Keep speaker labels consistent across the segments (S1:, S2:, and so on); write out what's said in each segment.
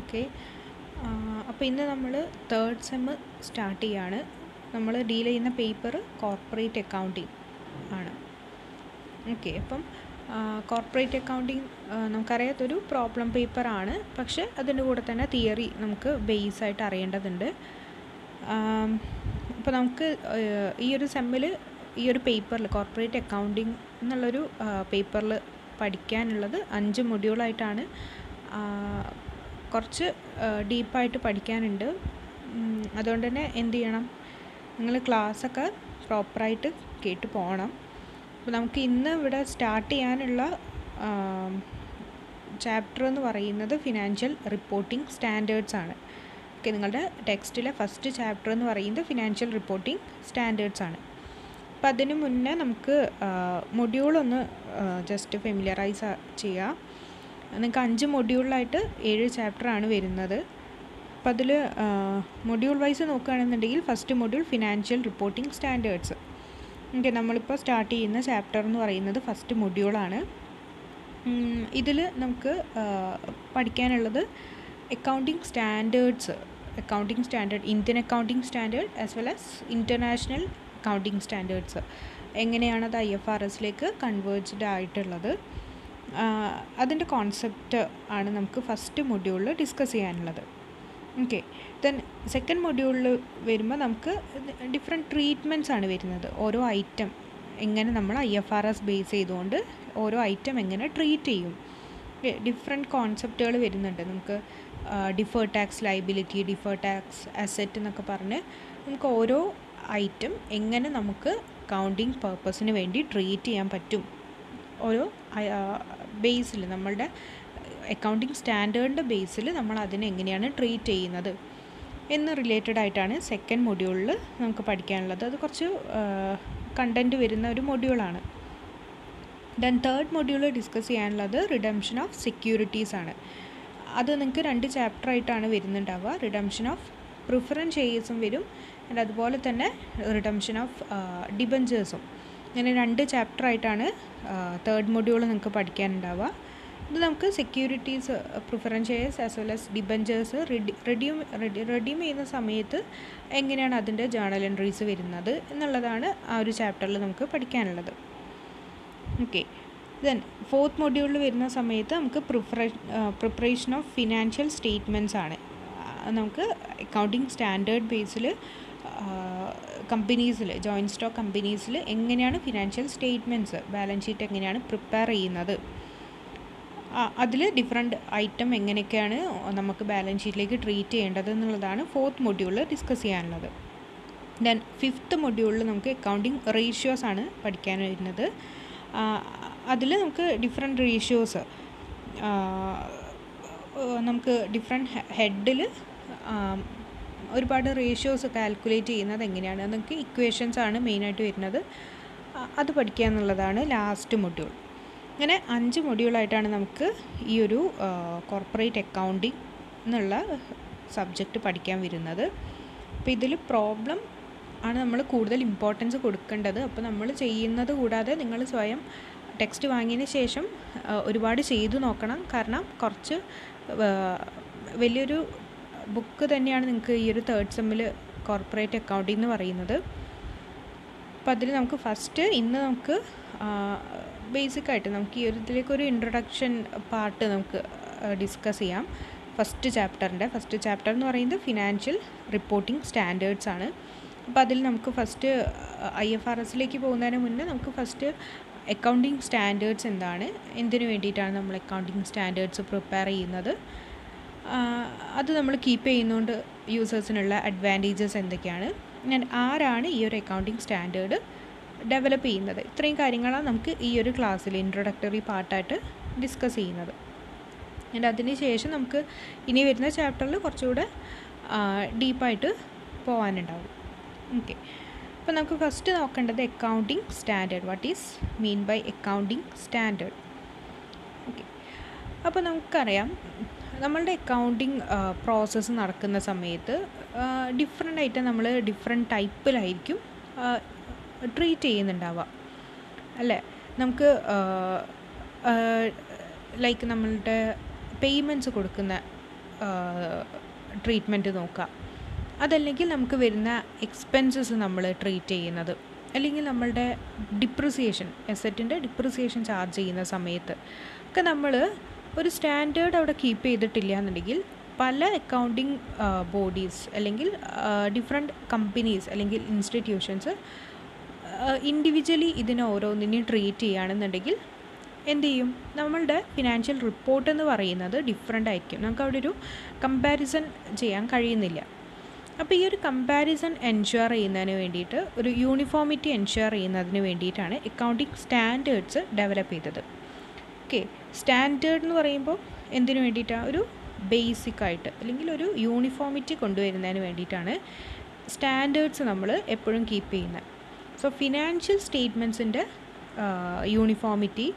S1: okay അപ്പോൾ ഇന്ന് നമ്മൾ തേർഡ് സെമ്മ് സ്റ്റാർട്ട് ചെയ്യാണ് നമ്മൾ ഡീൽ ചെയ്യുന്ന പേപ്പർ കോർപ്പറേറ്റ് അക്കൗണ്ടിങ് ആണ് ഓക്കെ അപ്പം കോർപ്പറേറ്റ് അക്കൗണ്ടിങ് നമുക്കറിയാത്തൊരു പ്രോബ്ലം പേപ്പറാണ് പക്ഷെ അതിൻ്റെ കൂടെ തന്നെ തിയറി നമുക്ക് ബേസ് ആയിട്ട് അറിയേണ്ടതുണ്ട് അപ്പോൾ നമുക്ക് ഈ ഒരു സെമ്മിൽ ഈ ഒരു പേപ്പറിൽ കോർപ്പറേറ്റ് അക്കൗണ്ടിങ് എന്നുള്ളൊരു പേപ്പറിൽ പഠിക്കാനുള്ളത് അഞ്ച് മൊഡ്യൂളായിട്ടാണ് കുറച്ച് ഡീപ്പായിട്ട് പഠിക്കാനുണ്ട് അതുകൊണ്ട് തന്നെ എന്ത് ചെയ്യണം നിങ്ങൾ ക്ലാസ്സൊക്കെ പ്രോപ്പറായിട്ട് കേട്ട് പോകണം അപ്പോൾ നമുക്ക് ഇന്ന് ഇവിടെ സ്റ്റാർട്ട് ചെയ്യാനുള്ള ചാപ്റ്റർ എന്ന് പറയുന്നത് ഫിനാൻഷ്യൽ റിപ്പോർട്ടിംഗ് സ്റ്റാൻഡേർഡ്സ് ആണ് ഓക്കെ നിങ്ങളുടെ ടെക്സ്റ്റിലെ ഫസ്റ്റ് ചാപ്റ്റർ എന്ന് പറയുന്നത് ഫിനാൻഷ്യൽ റിപ്പോർട്ടിംഗ് സ്റ്റാൻഡേർഡ്സ് ആണ് അപ്പോൾ അതിന് മുന്നേ നമുക്ക് മൊഡ്യൂളൊന്ന് ജസ്റ്റ് ഫെമിലിയറൈസ് ചെയ്യാം നിങ്ങൾക്ക് അഞ്ച് മൊഡ്യൂളിലായിട്ട് ഏഴ് ചാപ്റ്ററാണ് വരുന്നത് അപ്പോൾ അതിൽ മൊഡ്യൂൾ വൈസ് നോക്കുകയാണെന്നുണ്ടെങ്കിൽ first module financial reporting standards okay നമ്മളിപ്പോൾ സ്റ്റാർട്ട് ചെയ്യുന്ന ചാപ്റ്റർ എന്ന് പറയുന്നത് ഫസ്റ്റ് മൊഡ്യൂളാണ് ഇതിൽ നമുക്ക് പഠിക്കാനുള്ളത് accounting standards accounting standard Indian accounting standard as well as international accounting standards എങ്ങനെയാണ് അത് ഐ എഫ് ആർ എസിലേക്ക് കൺവേർജ്ഡ് ആയിട്ടുള്ളത് അതിൻ്റെ കോൺസെപ്റ്റ് ആണ് നമുക്ക് ഫസ്റ്റ് മൊഡ്യൂളിൽ ഡിസ്കസ് ചെയ്യാനുള്ളത് ഓക്കെ ദെൻ സെക്കൻഡ് മൊഡ്യൂളിൽ വരുമ്പോൾ നമുക്ക് ഡിഫറെൻറ്റ് ട്രീറ്റ്മെൻറ്റ്സ് ആണ് വരുന്നത് ഓരോ ഐറ്റം എങ്ങനെ നമ്മൾ I F R S base ചെയ്തുകൊണ്ട് ഓരോ ഐറ്റം എങ്ങനെ ട്രീറ്റ് ചെയ്യും ഡിഫറെൻറ്റ് കോൺസെപ്റ്റുകൾ വരുന്നുണ്ട് നമുക്ക് defer tax liability defer tax asset എന്നൊക്കെ പറഞ്ഞ് നമുക്ക് ഓരോ ഐറ്റം എങ്ങനെ നമുക്ക് അക്കൗണ്ടിങ് പർപ്പസിന് വേണ്ടി ട്രീറ്റ് ചെയ്യാൻ പറ്റും ഓരോ ബേസിൽ നമ്മളുടെ അക്കൗണ്ടിങ് സ്റ്റാൻഡേർഡിൻ്റെ ബേസിൽ നമ്മൾ അതിനെ എങ്ങനെയാണ് ട്രീറ്റ് ചെയ്യുന്നത് എന്ന് റിലേറ്റഡ് ആയിട്ടാണ് സെക്കൻഡ് മൊഡ്യൂളിൽ നമുക്ക് പഠിക്കാനുള്ളത് അത് കുറച്ച് കണ്ടൻറ്റ് വരുന്ന ഒരു മൊഡ്യൂളാണ് ദെൻ തേർഡ് മൊഡ്യൂൾ ഡിസ്കസ് ചെയ്യാനുള്ളത് റിഡംഷൻ ഓഫ് സെക്യൂരിറ്റീസ് ആണ് അത് നിങ്ങൾക്ക് രണ്ട് ചാപ്റ്റർ ആയിട്ടാണ് വരുന്നുണ്ടാവുക റിഡംഷൻ ഓഫ് പ്രിഫറൻസ് ഷെയർസും വരും ആൻഡ് അതുപോലെ തന്നെ റിഡംഷൻ ഓഫ് ഡിബഞ്ചേഴ്സും ഇങ്ങനെ രണ്ട് ചാപ്റ്റർ ആയിട്ടാണ് തേർഡ് മൊഡ്യൂൾ നിങ്ങൾക്ക് പഠിക്കാനുണ്ടാവുക ഇത് നമുക്ക് securities preference shares as well as debentures ready redeem ready redeem ചെയ്യുന്ന സമയത്ത് എങ്ങനെയാണ് അതിൻ്റെ ജേണൽ എൻട്രീസ് വരുന്നത് എന്നുള്ളതാണ് ആ ഒരു ചാപ്റ്ററിൽ നമുക്ക് പഠിക്കാനുള്ളത് ഓക്കെ ദെൻ ഫോർത്ത് മൊഡ്യൂളിൽ വരുന്ന സമയത്ത് നമുക്ക് പ്രിഫറ പ്രിപ്പറേഷൻ ഓഫ് ഫിനാൻഷ്യൽ സ്റ്റേറ്റ്മെൻറ്റ്സ് ആണ് നമുക്ക് അക്കൗണ്ടിങ് സ്റ്റാൻഡേർഡ് ബേസിൽ കമ്പനീസിൽ ജോയിൻറ്റ് സ്റ്റോക്ക് കമ്പനീസിൽ എങ്ങനെയാണ് ഫിനാൻഷ്യൽ സ്റ്റേറ്റ്മെൻറ്റ്സ് ബാലൻസ് ഷീറ്റ് എങ്ങനെയാണ് പ്രിപ്പയർ ചെയ്യുന്നത് അതിൽ ഡിഫറെൻറ്റ് ഐറ്റം എങ്ങനെയൊക്കെയാണ് നമുക്ക് ബാലൻസ് ഷീറ്റിലേക്ക് ട്രീറ്റ് ചെയ്യേണ്ടത് എന്നുള്ളതാണ് ഫോർത്ത് മൊഡ്യൂളിൽ ഡിസ്കസ് ചെയ്യാനുള്ളത് ദെൻ ഫിഫ്ത്ത് മൊഡ്യൂളിൽ നമുക്ക് അക്കൗണ്ടിങ് റേഷ്യോസ് ആണ് പഠിക്കാൻ വരുന്നത് അതിൽ നമുക്ക് ഡിഫറെൻറ്റ് റേഷ്യോസ് നമുക്ക് ഡിഫറെൻറ്റ് ഹെഡിൽ ഒരുപാട് റേഷ്യോസ് കാൽക്കുലേറ്റ് ചെയ്യുന്നത് എങ്ങനെയാണ് നമുക്ക് ഇക്വേഷൻസ് ആണ് മെയിനായിട്ട് വരുന്നത് അത് പഠിക്കുക എന്നുള്ളതാണ് ലാസ്റ്റ് മൊഡ്യൂൾ അങ്ങനെ അഞ്ച് മൊഡ്യൂളായിട്ടാണ് നമുക്ക് ഈ ഒരു കോർപ്പറേറ്റ് അക്കൗണ്ടിങ് എന്നുള്ള സബ്ജക്റ്റ് പഠിക്കാൻ വരുന്നത് അപ്പോൾ ഇതിൽ പ്രോബ്ലം ആണ് നമ്മൾ കൂടുതൽ ഇമ്പോർട്ടൻസ് കൊടുക്കേണ്ടത് അപ്പോൾ നമ്മൾ ചെയ്യുന്നത് കൂടാതെ നിങ്ങൾ സ്വയം ടെക്സ്റ്റ് വാങ്ങിയതിന് ശേഷം ഒരുപാട് ചെയ്തു നോക്കണം കാരണം കുറച്ച് വലിയൊരു ബുക്ക് തന്നെയാണ് നിങ്ങൾക്ക് ഈ ഒരു തേർഡ് സെമ്മിൽ കോർപ്പറേറ്റ് അക്കൗണ്ടിങ് എന്ന് പറയുന്നത് അപ്പോൾ അതിൽ നമുക്ക് ഫസ്റ്റ് ഇന്ന് നമുക്ക് ബേസിക്കായിട്ട് നമുക്ക് ഈ ഒരു ഇതിലേക്ക് ഒരു ഇൻട്രൊഡക്ഷൻ പാർട്ട് നമുക്ക് ഡിസ്കസ് ചെയ്യാം ഫസ്റ്റ് ചാപ്റ്ററിൻ്റെ ഫസ്റ്റ് ചാപ്റ്റർ എന്ന് പറയുന്നത് ഫിനാൻഷ്യൽ റിപ്പോർട്ടിംഗ് സ്റ്റാൻഡേർഡ്സ് ആണ് അപ്പോൾ അതിൽ നമുക്ക് ഫസ്റ്റ് ഐ എഫ് ആർ എസിലേക്ക് പോകുന്നതിന് മുന്നേ നമുക്ക് ഫസ്റ്റ് അക്കൗണ്ടിങ് സ്റ്റാൻഡേർഡ്സ് എന്താണ് എന്തിനു വേണ്ടിയിട്ടാണ് നമ്മൾ അക്കൗണ്ടിങ് സ്റ്റാൻഡേർഡ്സ് പ്രിപ്പയർ ചെയ്യുന്നത് അത് നമ്മൾ കീപ്പ് ചെയ്യുന്നതുകൊണ്ട് യൂസേഴ്സിനുള്ള അഡ്വാൻറ്റേജസ് എന്തൊക്കെയാണ് ഞാൻ ആരാണ് ഈ ഒരു അക്കൗണ്ടിങ് സ്റ്റാൻഡേർഡ് ഡെവലപ്പ് ചെയ്യുന്നത് ഇത്രയും കാര്യങ്ങളാണ് നമുക്ക് ഈ ഒരു ക്ലാസ്സിൽ ഇൻട്രൊഡക്ടറി പാർട്ടായിട്ട് ഡിസ്കസ് ചെയ്യുന്നത് ആൻഡ് അതിന് ശേഷം നമുക്ക് ഇനി വരുന്ന ചാപ്റ്ററിൽ കുറച്ചുകൂടെ ഡീപ്പായിട്ട് പോകാനുണ്ടാവും ഓക്കെ അപ്പോൾ നമുക്ക് ഫസ്റ്റ് നോക്കേണ്ടത് accounting standard what is mean by accounting standard okay അപ്പോൾ നമുക്കറിയാം നമ്മളുടെ അക്കൗണ്ടിങ് പ്രോസസ്സ് നടക്കുന്ന സമയത്ത് ഡിഫറെൻ്റ് ആയിട്ട് നമ്മൾ ഡിഫറെൻറ്റ് ടൈപ്പിലായിരിക്കും ട്രീറ്റ് ചെയ്യുന്നുണ്ടാവുക അല്ലേ നമുക്ക് ലൈക്ക് നമ്മളുടെ പേയ്മെൻറ്റ്സ് കൊടുക്കുന്ന ട്രീറ്റ്മെൻറ്റ് നോക്കുക അതല്ലെങ്കിൽ നമുക്ക് വരുന്ന എക്സ്പെൻസസ് നമ്മൾ ട്രീറ്റ് ചെയ്യുന്നത് അല്ലെങ്കിൽ നമ്മളുടെ ഡിപ്രിസിയേഷൻ എസറ്റിൻ്റെ ഡിപ്രിസിയേഷൻ ചാർജ് ചെയ്യുന്ന സമയത്ത് ഒക്കെ നമ്മൾ ഒരു സ്റ്റാൻഡേർഡ് അവിടെ കീപ്പ് ചെയ്തിട്ടില്ല എന്നുണ്ടെങ്കിൽ പല അക്കൗണ്ടിങ് ബോഡീസ് അല്ലെങ്കിൽ ഡിഫറെൻറ്റ് കമ്പനീസ് അല്ലെങ്കിൽ ഇൻസ്റ്റിറ്റ്യൂഷൻസ് ഇൻഡിവിജ്വലി ഇതിനെ ഓരോന്നിനെയും ട്രീറ്റ് ചെയ്യുകയാണെന്നുണ്ടെങ്കിൽ എന്ത് ചെയ്യും നമ്മളുടെ ഫിനാൻഷ്യൽ റിപ്പോർട്ട് എന്ന് പറയുന്നത് ഡിഫറെൻ്റ് ആയിരിക്കും നമുക്ക് അവിടെ ഒരു കമ്പാരിസൺ ചെയ്യാൻ കഴിയുന്നില്ല അപ്പോൾ ഈ ഒരു കമ്പാരിസൺ എൻഷുർ ചെയ്യുന്നതിന് വേണ്ടിയിട്ട് ഒരു യൂണിഫോമിറ്റി എൻഷുർ ചെയ്യുന്നതിന് വേണ്ടിയിട്ടാണ് അക്കൗണ്ടിങ് സ്റ്റാൻഡേർഡ്സ് ഡെവലപ്പ് ചെയ്തത് ഓക്കെ സ്റ്റാൻഡേർഡ് എന്ന് പറയുമ്പോൾ എന്തിനു വേണ്ടിയിട്ടാണ് ഒരു ബേസിക് ആയിട്ട് അല്ലെങ്കിൽ ഒരു യൂണിഫോമിറ്റി കൊണ്ടുവരുന്നതിന് വേണ്ടിയിട്ടാണ് സ്റ്റാൻഡേർഡ്സ് നമ്മൾ എപ്പോഴും കീപ്പ് ചെയ്യുന്നത് സോ ഫിനാൻഷ്യൽ സ്റ്റേറ്റ്മെൻറ്റ്സിൻ്റെ uniformity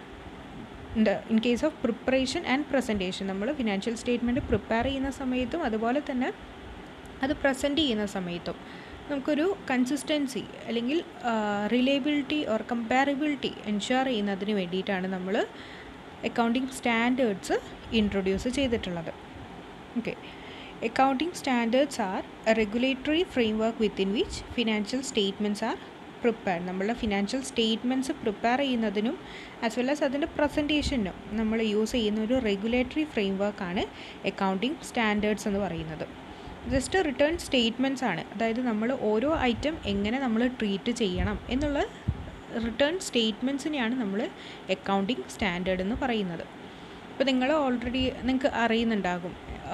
S1: in case of preparation and presentation നമ്മൾ ഫിനാൻഷ്യൽ സ്റ്റേറ്റ്മെൻറ്റ് പ്രിപ്പയർ ചെയ്യുന്ന സമയത്തും അതുപോലെ തന്നെ അത് പ്രസൻറ്റ് ചെയ്യുന്ന സമയത്തും നമുക്കൊരു കൺസിസ്റ്റൻസി അല്ലെങ്കിൽ റിലയബിലിറ്റി ഓർ കമ്പാരബിലിറ്റി എൻഷുർ ചെയ്യുന്നതിന് വേണ്ടിയിട്ടാണ് നമ്മൾ അക്കൗണ്ടിങ് സ്റ്റാൻഡേർഡ്സ് ഇൻട്രൊഡ്യൂസ് ചെയ്തിട്ടുള്ളത് okay accounting standards are a regulatory framework within which financial statements are prepare നമ്മളുടെ ഫിനാൻഷ്യൽ സ്റ്റേറ്റ്മെൻറ്റ്സ് പ്രിപ്പയർ ചെയ്യുന്നതിനും ആസ് വെൽ ആസ് അതിൻ്റെ പ്രസൻറ്റേഷനും നമ്മൾ യൂസ് ചെയ്യുന്ന ഒരു റെഗുലേറ്ററി ഫ്രെയിംവർക്കാണ് അക്കൗണ്ടിങ് സ്റ്റാൻഡേർഡ്സ് എന്ന് പറയുന്നത് ജസ്റ്റ് റിട്ടേൺ സ്റ്റേറ്റ്മെൻറ്റ്സ് ആണ് അതായത് നമ്മൾ ഓരോ ഐറ്റം എങ്ങനെ നമ്മൾ ട്രീറ്റ് ചെയ്യണം എന്നുള്ള റിട്ടേൺ സ്റ്റേറ്റ്മെൻറ്റ്സിനെയാണ് നമ്മൾ അക്കൗണ്ടിങ് സ്റ്റാൻഡേർഡ് എന്ന് പറയുന്നത് ഇപ്പോൾ നിങ്ങൾ ഓൾറെഡി നിങ്ങൾക്ക് അറിയുന്നുണ്ടാകും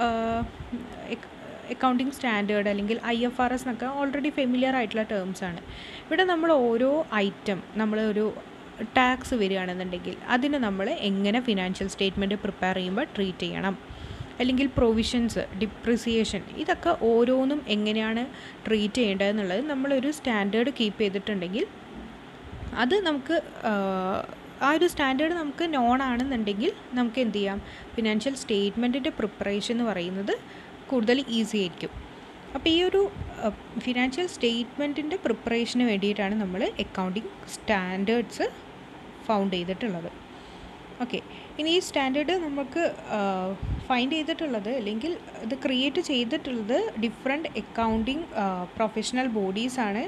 S1: അക്കൗണ്ടിങ് സ്റ്റാൻഡേർഡ് അല്ലെങ്കിൽ ഐ എഫ് ആർ എസ് എന്നൊക്കെ ഓൾറെഡി ഫെമിലിയർ ആയിട്ടുള്ള ടേംസ് ആണ് ഇവിടെ നമ്മൾ ഓരോ ഐറ്റം നമ്മൾ ഒരു ടാക്സ് വരികയാണെന്നുണ്ടെങ്കിൽ അതിന് നമ്മൾ എങ്ങനെ ഫിനാൻഷ്യൽ സ്റ്റേറ്റ്മെൻറ്റ് പ്രിപ്പയർ ചെയ്യുമ്പോൾ ട്രീറ്റ് ചെയ്യണം അല്ലെങ്കിൽ പ്രൊവിഷൻസ് ഡിപ്രിസിയേഷൻ ഇതൊക്കെ ഓരോന്നും എങ്ങനെയാണ് ട്രീറ്റ് ചെയ്യേണ്ടതെന്നുള്ളത് നമ്മളൊരു സ്റ്റാൻഡേർഡ് കീപ്പ് ചെയ്തിട്ടുണ്ടെങ്കിൽ അത് നമുക്ക് ആ ഒരു സ്റ്റാൻഡേർഡ് നമുക്ക് നോൺ ആണെന്നുണ്ടെങ്കിൽ നമുക്ക് എന്ത് ചെയ്യാം ഫിനാൻഷ്യൽ സ്റ്റേറ്റ്മെൻറ്റിൻ്റെ പ്രിപ്പറേഷൻ എന്ന് പറയുന്നത് കൂടുതൽ ഈസി ആയിരിക്കും അപ്പോൾ ഈ ഒരു ഫിനാൻഷ്യൽ സ്റ്റേറ്റ്മെൻറ്റിൻ്റെ പ്രിപ്പറേഷന് വേണ്ടിയിട്ടാണ് നമ്മൾ അക്കൗണ്ടിങ് സ്റ്റാൻഡേർഡ്സ് ഫൗണ്ട് ചെയ്തിട്ടുള്ളത് ഓക്കെ ഇനി ഈ സ്റ്റാൻഡേർഡ് നമുക്ക് ഫൈൻഡ് ചെയ്തിട്ടുള്ളത് അല്ലെങ്കിൽ ഇത് ക്രിയേറ്റ് ചെയ്തിട്ടുള്ളത് ഡിഫറെൻറ്റ് അക്കൗണ്ടിങ് പ്രൊഫഷണൽ ബോഡീസാണ്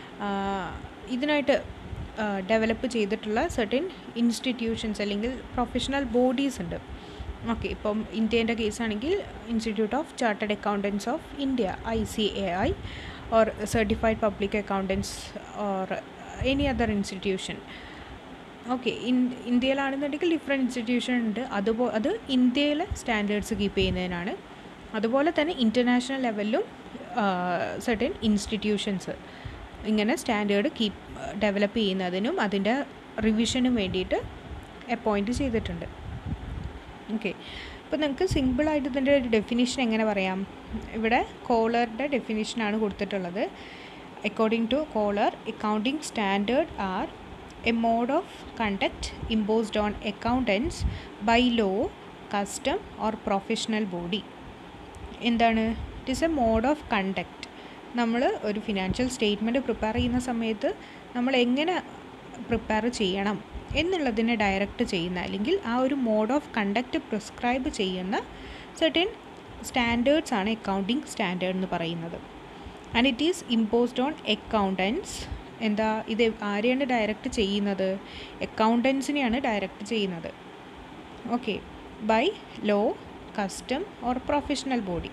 S1: ഇതിനായിട്ട് ഡെവലപ്പ് ചെയ്തിട്ടുള്ള സെർട്ടൻ ഇൻസ്റ്റിറ്റ്യൂഷൻസ് അല്ലെങ്കിൽ പ്രൊഫഷണൽ ബോഡീസ് ഉണ്ട് ഓക്കെ ഇപ്പം ഇന്ത്യേൻ്റെ കേസാണെങ്കിൽ institute of chartered accountants of India I C A I or certified public accountants or any other institution okay in ഇന്ത്യയിലാണെന്നുണ്ടെങ്കിൽ ഡിഫറെൻറ്റ് ഇൻസ്റ്റിറ്റ്യൂഷൻ ഉണ്ട് അതുപോ അത് ഇന്ത്യയിലെ സ്റ്റാൻഡേർഡ്സ് കീപ്പ് ചെയ്യുന്നതിനാണ് അതുപോലെ തന്നെ ഇൻ്റർനാഷണൽ ലെവലിലും സെർട്ടൻ ഇൻസ്റ്റിറ്റ്യൂഷൻസ് ഇങ്ങനെ സ്റ്റാൻഡേർഡ് കീപ്പ് ഡെവലപ്പ് ചെയ്യുന്നതിനും അതിൻ്റെ റിവിഷനും വേണ്ടിയിട്ട് അപ്പോയിൻറ്റ് ചെയ്തിട്ടുണ്ട് ഓക്കെ അപ്പോൾ നിങ്ങൾക്ക് സിമ്പിളായിട്ട് ഇതിൻ്റെ ഒരു ഡെഫിനിഷൻ എങ്ങനെ പറയാം ഇവിടെ കോളറുടെ ഡെഫിനിഷനാണ് കൊടുത്തിട്ടുള്ളത് according to Kohler accounting standard are a mode of conduct imposed on accountants by law custom or professional body എന്താണ് it is a mode of conduct നമ്മൾ ഒരു ഫിനാൻഷ്യൽ സ്റ്റേറ്റ്മെൻറ്റ് പ്രിപ്പയർ ചെയ്യുന്ന സമയത്ത് നമ്മൾ എങ്ങനെ പ്രിപ്പയർ ചെയ്യണം എന്നുള്ളതിനെ ഡയറക്റ്റ് ചെയ്യുന്ന അല്ലെങ്കിൽ ആ ഒരു മോഡ് ഓഫ് കണ്ടക്റ്റ് പ്രിസ്ക്രൈബ് ചെയ്യുന്ന സെർട്ടൻ സ്റ്റാൻഡേർഡ്സ് ആണ് അക്കൗണ്ടിങ് സ്റ്റാൻഡേർഡ് എന്ന് പറയുന്നത് and it is imposed on accountants എന്താ ഇത് ആരെയാണ് ഡയറക്റ്റ് ചെയ്യുന്നത് അക്കൗണ്ടൻസിനെയാണ് ഡയറക്റ്റ് ചെയ്യുന്നത് okay by law custom or professional body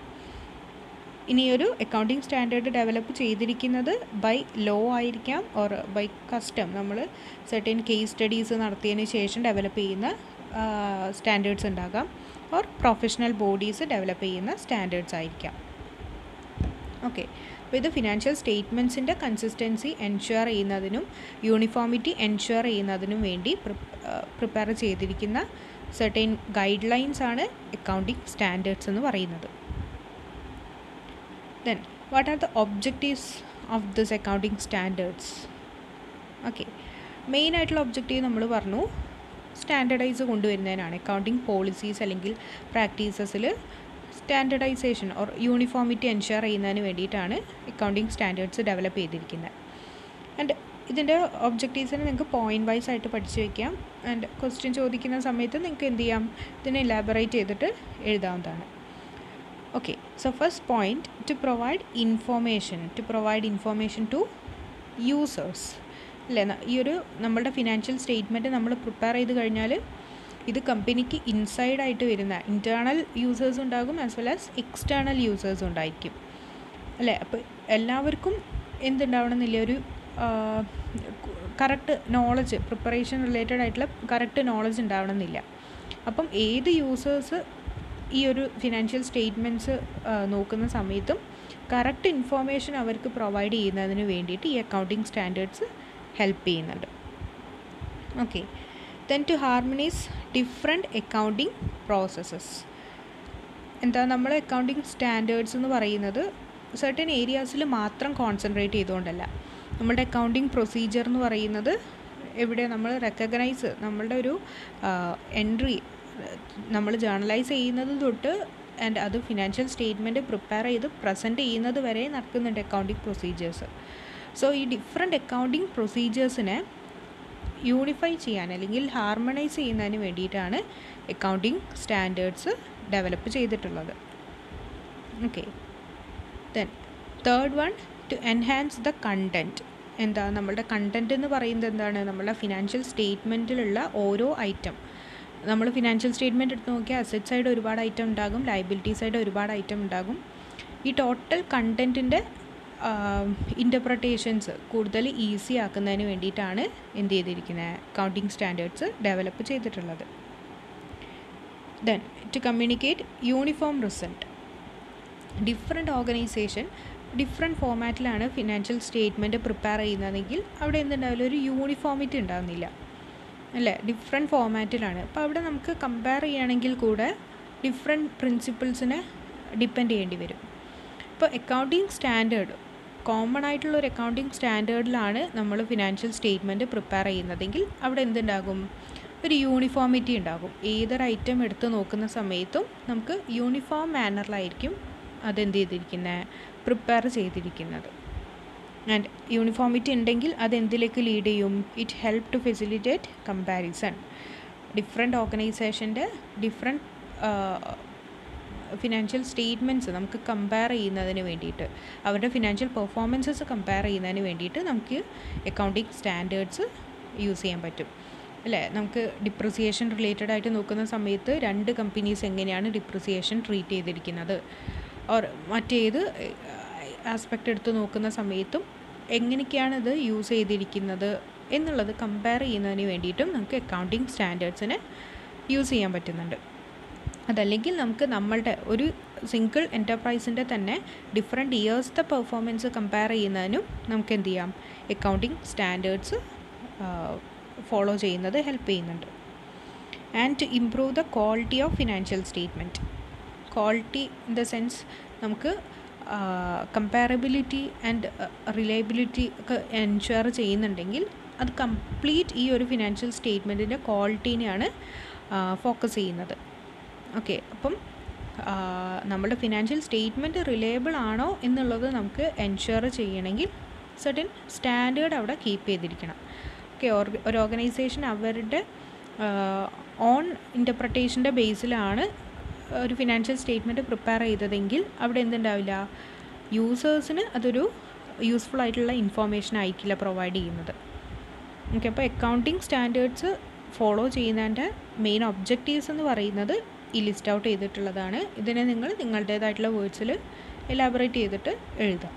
S1: ഇനി ഒരു അക്കൗണ്ടിങ് സ്റ്റാൻഡേർഡ് ഡെവലപ്പ് ചെയ്തിരിക്കുന്നത് ബൈ ലോ ആയിരിക്കാം ഓർ ബൈ കസ്റ്റം നമ്മൾ സെർട്ടൻ കേസ് സ്റ്റഡീസ് നടത്തിയതിന് ശേഷം ഡെവലപ്പ് ചെയ്യുന്ന സ്റ്റാൻഡേർഡ്സ് ഉണ്ടാകാം ഓർ പ്രൊഫഷണൽ ബോഡീസ് ഡെവലപ്പ് ചെയ്യുന്ന സ്റ്റാൻഡേർഡ്സ് ആയിരിക്കാം ഓക്കെ അപ്പോൾ ഇത് ഫിനാൻഷ്യൽ സ്റ്റേറ്റ്മെൻറ്റ്സിൻ്റെ കൺസിസ്റ്റൻസി എൻഷുർ ചെയ്യുന്നതിനും യൂണിഫോമിറ്റി എൻഷുർ ചെയ്യുന്നതിനും വേണ്ടി പ്രിപ്പയർ ചെയ്തിരിക്കുന്ന സെർട്ടൈൻ ഗൈഡ് ലൈൻസ് ആണ് അക്കൗണ്ടിങ് സ്റ്റാൻഡേർഡ്സ് എന്ന് പറയുന്നത് then what are the objectives of this accounting standards okay main ആയിട്ടുള്ള ഒബ്ജക്റ്റീവ് നമ്മൾ പറഞ്ഞു സ്റ്റാൻഡർഡൈസ് കൊണ്ടുവരുന്നതിനാണ് അക്കൗണ്ടിങ് പോളിസീസ് അല്ലെങ്കിൽ പ്രാക്ടീസസിൽ സ്റ്റാൻഡർഡൈസേഷൻ ഓർ യൂണിഫോമിറ്റി എൻഷുർ ചെയ്യുന്നതിന് വേണ്ടിയിട്ടാണ് അക്കൗണ്ടിങ് സ്റ്റാൻഡേർഡ്സ് ഡെവലപ്പ് ചെയ്തിരിക്കുന്നത് ആൻഡ് ഇതിൻ്റെ ഒബ്ജക്റ്റീവ്സിനെ നിങ്ങൾക്ക് പോയിൻ്റ് വൈസ് ആയിട്ട് പഠിച്ചു വയ്ക്കാം ആൻഡ് ക്വസ്റ്റ്യൻ ചോദിക്കുന്ന സമയത്ത് നിങ്ങൾക്ക് എന്ത് ചെയ്യാം ഇതിനെ ഇലാബറേറ്റ് ചെയ്തിട്ട് എഴുതാവുന്നതാണ് okay so first point to provide information to provide information to users അല്ലേ ന- ഈ ഒരു നമ്മളുടെ ഫിനാൻഷ്യൽ സ്റ്റേറ്റ്മെൻറ്റ് നമ്മൾ പ്രിപ്പയർ ചെയ്ത് കഴിഞ്ഞാൽ ഇത് കമ്പനിക്ക് ഇൻസൈഡ് ആയിട്ട് വരുന്ന ഇൻറ്റേർണൽ യൂസേഴ്സ് ഉണ്ടാകും as well as external users ഉണ്ടായിരിക്കും അല്ലേ അപ്പോൾ എല്ലാവർക്കും എന്തുണ്ടാവണമെന്നില്ല ഒരു കറക്റ്റ് നോളജ് പ്രിപ്പറേഷൻ റിലേറ്റഡ് ആയിട്ടുള്ള കറക്റ്റ് നോളജ് ഉണ്ടാവണമെന്നില്ല അപ്പം ഏത് യൂസേഴ്സ് ഈ ഒരു ഫിനാൻഷ്യൽ സ്റ്റേറ്റ്മെൻറ്റ്സ് നോക്കുന്ന സമയത്തും കറക്റ്റ് ഇൻഫോർമേഷൻ അവർക്ക് പ്രൊവൈഡ് ചെയ്യുന്നതിന് വേണ്ടിയിട്ട് ഈ അക്കൗണ്ടിങ് സ്റ്റാൻഡേർഡ്സ് ഹെൽപ്പ് ചെയ്യുന്നുണ്ട് okay then to harmonise different accounting processes എന്താ നമ്മൾ അക്കൗണ്ടിങ് സ്റ്റാൻഡേർഡ്സ് എന്ന് പറയുന്നത് സർട്ടൻ ഏരിയാസിൽ മാത്രം കോൺസെൻട്രേറ്റ് ചെയ്തുകൊണ്ടല്ല നമ്മുടെ അക്കൗണ്ടിങ് പ്രൊസീജിയർ എന്ന് പറയുന്നത് എവിടെ നമ്മൾ റെക്കഗ്നൈസ് നമ്മളുടെ ഒരു എൻട്രി നമ്മൾ ജേർണലൈസ് ചെയ്യുന്നത് തൊട്ട് ആൻഡ് അത് ഫിനാൻഷ്യൽ സ്റ്റേറ്റ്മെൻറ്റ് പ്രിപ്പയർ ചെയ്ത് പ്രസൻറ്റ് ചെയ്യുന്നത് വരെ നടക്കുന്നുണ്ട് അക്കൗണ്ടിങ് പ്രൊസീജിയേഴ്സ് സോ ഈ ഡിഫറെൻറ്റ് അക്കൗണ്ടിങ് പ്രൊസീജിയേഴ്സിനെ യൂണിഫൈ ചെയ്യാൻ അല്ലെങ്കിൽ ഹാർമണൈസ് ചെയ്യുന്നതിന് വേണ്ടിയിട്ടാണ് അക്കൗണ്ടിങ് സ്റ്റാൻഡേർഡ്സ് ഡെവലപ്പ് ചെയ്തിട്ടുള്ളത് okay then third one to enhance the content എന്താ നമ്മളുടെ കണ്ടൻറ്റ് എന്ന് പറയുന്നത് എന്താണ് നമ്മളുടെ ഫിനാൻഷ്യൽ സ്റ്റേറ്റ്മെൻറ്റിലുള്ള ഓരോ ഐറ്റം നമ്മൾ ഫിനാൻഷ്യൽ സ്റ്റേറ്റ്മെൻറ്റ് എടുത്ത് നോക്കിയാൽ അസറ്റ് സൈഡ് ഒരുപാട് ഐറ്റം ഉണ്ടാകും ലയബിലിറ്റി സൈഡ് ഒരുപാട് ഐറ്റം ഉണ്ടാകും ഈ ടോട്ടൽ കണ്ടൻറ്റിൻ്റെ ഇൻ്റർപ്രട്ടേഷൻസ് കൂടുതൽ ഈസി ആക്കുന്നതിന് വേണ്ടിയിട്ടാണ് എന്ത് ചെയ്തിരിക്കുന്നത് അക്കൗണ്ടിങ് സ്റ്റാൻഡേർഡ്സ് ഡെവലപ്പ് ചെയ്തിട്ടുള്ളത് then to communicate uniform result different organisation different ഫോമാറ്റിലാണ് ഫിനാൻഷ്യൽ സ്റ്റേറ്റ്മെൻറ്റ് പ്രിപ്പയർ ചെയ്യുന്നതെങ്കിൽ അവിടെ എന്തുണ്ടാവില്ല ഒരു യൂണിഫോമിറ്റി ഉണ്ടാകുന്നില്ല അല്ലേ ഡിഫറെൻറ്റ് ഫോമാറ്റിലാണ് അപ്പോൾ അവിടെ നമുക്ക് കമ്പയർ ചെയ്യുകയാണെങ്കിൽ കൂടെ ഡിഫറെൻറ്റ് പ്രിൻസിപ്പിൾസിനെ ഡിപ്പെൻഡ് ചെയ്യേണ്ടി വരും ഇപ്പോൾ അക്കൗണ്ടിങ് സ്റ്റാൻഡേർഡ് കോമൺ ആയിട്ടുള്ള ഒരു അക്കൗണ്ടിങ് സ്റ്റാൻഡേർഡിലാണ് നമ്മൾ ഫിനാൻഷ്യൽ സ്റ്റേറ്റ്മെൻറ്റ് പ്രിപ്പയർ ചെയ്യുന്നതെങ്കിൽ അവിടെ എന്തുണ്ടാകും ഒരു യൂണിഫോമിറ്റി ഉണ്ടാകും ഏതൊരു ഐറ്റം എടുത്ത് നോക്കുന്ന സമയത്തും നമുക്ക് യൂണിഫോം മാനറിലായിരിക്കും അതെന്ത് ചെയ്തിരിക്കുന്നത് പ്രിപ്പയർ ചെയ്തിരിക്കുന്നത് ആൻഡ് യൂണിഫോമിറ്റി ഉണ്ടെങ്കിൽ അത് എന്തിലേക്ക് ലീഡ് ചെയ്യും it help to facilitate comparison different ഓർഗനൈസേഷൻ്റെ ഡിഫറെൻറ്റ് ഫിനാൻഷ്യൽ സ്റ്റേറ്റ്മെൻറ്റ്സ് നമുക്ക് കമ്പയർ ചെയ്യുന്നതിന് വേണ്ടിയിട്ട് അവരുടെ ഫിനാൻഷ്യൽ പെർഫോമൻസസ് കമ്പയർ ചെയ്യുന്നതിന് വേണ്ടിയിട്ട് നമുക്ക് അക്കൗണ്ടിങ് സ്റ്റാൻഡേർഡ്സ് യൂസ് ചെയ്യാൻ പറ്റും അല്ലേ നമുക്ക് ഡിപ്രിസിയേഷൻ റിലേറ്റഡ് ആയിട്ട് നോക്കുന്ന സമയത്ത് രണ്ട് കമ്പനീസ് എങ്ങനെയാണ് ഡിപ്രിസിയേഷൻ ട്രീറ്റ് ചെയ്തിരിക്കുന്നത് ഓർ മറ്റേത് ആസ്പെക്റ്റ് എടുത്ത് നോക്കുന്ന സമയത്തും എങ്ങനെയൊക്കെയാണ് ഇത് യൂസ് ചെയ്തിരിക്കുന്നത് എന്നുള്ളത് കമ്പയർ ചെയ്യുന്നതിന് വേണ്ടിയിട്ടും നമുക്ക് അക്കൗണ്ടിങ് സ്റ്റാൻഡേർഡ്സിനെ യൂസ് ചെയ്യാൻ പറ്റുന്നുണ്ട് അതല്ലെങ്കിൽ നമുക്ക് നമ്മളുടെ ഒരു സിംഗിൾ എൻ്റർപ്രൈസിൻ്റെ തന്നെ ഡിഫറെൻറ്റ് ഇയേഴ്സത്തെ പെർഫോമൻസ് കമ്പയർ ചെയ്യുന്നതിനും നമുക്ക് എന്ത് ചെയ്യാം അക്കൗണ്ടിങ് സ്റ്റാൻഡേർഡ്സ് ഫോളോ ചെയ്യുന്നത് ഹെൽപ്പ് ചെയ്യുന്നുണ്ട് and to improve the quality of financial statement quality in the sense നമുക്ക് കമ്പാരബിലിറ്റി ആൻഡ് റിലയബിലിറ്റി ഒക്കെ എൻഷുർ ചെയ്യുന്നുണ്ടെങ്കിൽ അത് കംപ്ലീറ്റ് ഈ ഒരു ഫിനാൻഷ്യൽ സ്റ്റേറ്റ്മെൻറ്റിൻ്റെ ക്വാളിറ്റീനെയാണ് ഫോക്കസ് ചെയ്യുന്നത് ഓക്കെ അപ്പം നമ്മുടെ ഫിനാൻഷ്യൽ സ്റ്റേറ്റ്മെൻറ്റ് റിലയബിൾ ആണോ എന്നുള്ളത് നമുക്ക് എൻഷുർ ചെയ്യണമെങ്കിൽ സർട്ടൻ സ്റ്റാൻഡേർഡ് അവിടെ കീപ്പ് ചെയ്തിരിക്കണം ഓക്കെ ഒരു ഓർഗനൈസേഷൻ അവരുടെ ഓൺ ഇൻ്റർപ്രട്ടേഷൻ്റെ ബേസിലാണ് ഒരു ഫിനാൻഷ്യൽ സ്റ്റേറ്റ്മെൻറ്റ് പ്രിപ്പയർ ചെയ്തതെങ്കിൽ അവിടെ എന്തുണ്ടാവില്ല യൂസേഴ്സിന് അതൊരു യൂസ്ഫുൾ ആയിട്ടുള്ള ഇൻഫോർമേഷൻ ആയിരിക്കില്ല പ്രൊവൈഡ് ചെയ്യുന്നത് ഓക്കെ അപ്പോൾ അക്കൗണ്ടിങ് സ്റ്റാൻഡേർഡ്സ് ഫോളോ ചെയ്യുന്നതിൻ്റെ മെയിൻ ഒബ്ജക്റ്റീവ്സ് എന്ന് പറയുന്നത് ഈ ലിസ്റ്റ് ഔട്ട് ചെയ്തിട്ടുള്ളതാണ് ഇതിനെ നിങ്ങൾ നിങ്ങളുടേതായിട്ടുള്ള വേർഡ്സിൽ എലാബറേറ്റ് ചെയ്തിട്ട് എഴുതാം